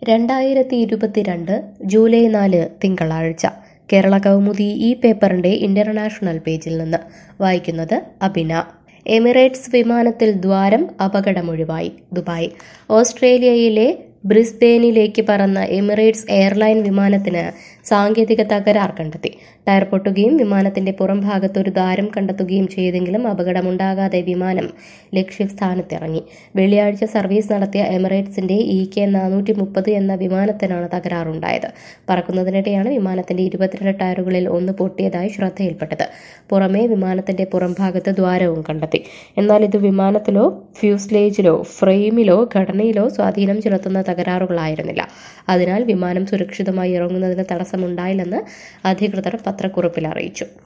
രണ്ടായിരത്തി ഇരുപത്തിരണ്ട് ജൂലൈ നാല് തിങ്കളാഴ്ച കേരള കൗമുദി ഈ പേപ്പറിന്റെ ഇന്റർനാഷണൽ പേജിൽ നിന്ന് വായിക്കുന്നത് അബിന എമിറേറ്റ്സ് വിമാനത്തിൽ ദ്വാരം അപകടമൊഴിവായി ദുബായ് ഓസ്ട്രേലിയയിലെ ബ്രിസ്ബെയിനിലേക്ക് പറന്ന എമിറേറ്റ്സ് എയർലൈൻ വിമാനത്തിന് സാങ്കേതിക തകരാർ കണ്ടെത്തി ടയർ പൊട്ടുകയും വിമാനത്തിന്റെ പുറം ഭാഗത്ത് ഒരു ദ്വാരം കണ്ടെത്തുകയും ചെയ്തെങ്കിലും അപകടമുണ്ടാകാതെ വിമാനം ലക്ഷ്യസ്ഥാനത്തിറങ്ങി വെള്ളിയാഴ്ച സർവീസ് നടത്തിയ എമിറേറ്റ്സിന്റെ ഇ കെ നാനൂറ്റി മുപ്പത് എന്ന വിമാനത്തിനാണ് തകരാറുണ്ടായത് പറക്കുന്നതിനിടെയാണ് വിമാനത്തിന്റെ ഇരുപത്തിരണ്ട് ടയറുകളിൽ ഒന്ന് പൊട്ടിയതായി ശ്രദ്ധയിൽപ്പെട്ടത് പുറമേ വിമാനത്തിന്റെ പുറം ഭാഗത്ത് ദ്വാരവും കണ്ടെത്തി എന്നാൽ ഇത് വിമാനത്തിലോ ഫ്യൂസ്ലേജിലോ ഫ്രെയിമിലോ ഘടനയിലോ സ്വാധീനം ചെലുത്തുന്ന തകരാറുകളായിരുന്നില്ല അതിനാൽ വിമാനം സുരക്ഷിതമായി ഇറങ്ങുന്നതിന് തടസ്സമുണ്ടായില്ലെന്ന് അധികൃതർ പത്രക്കുറിപ്പിൽ അറിയിച്ചു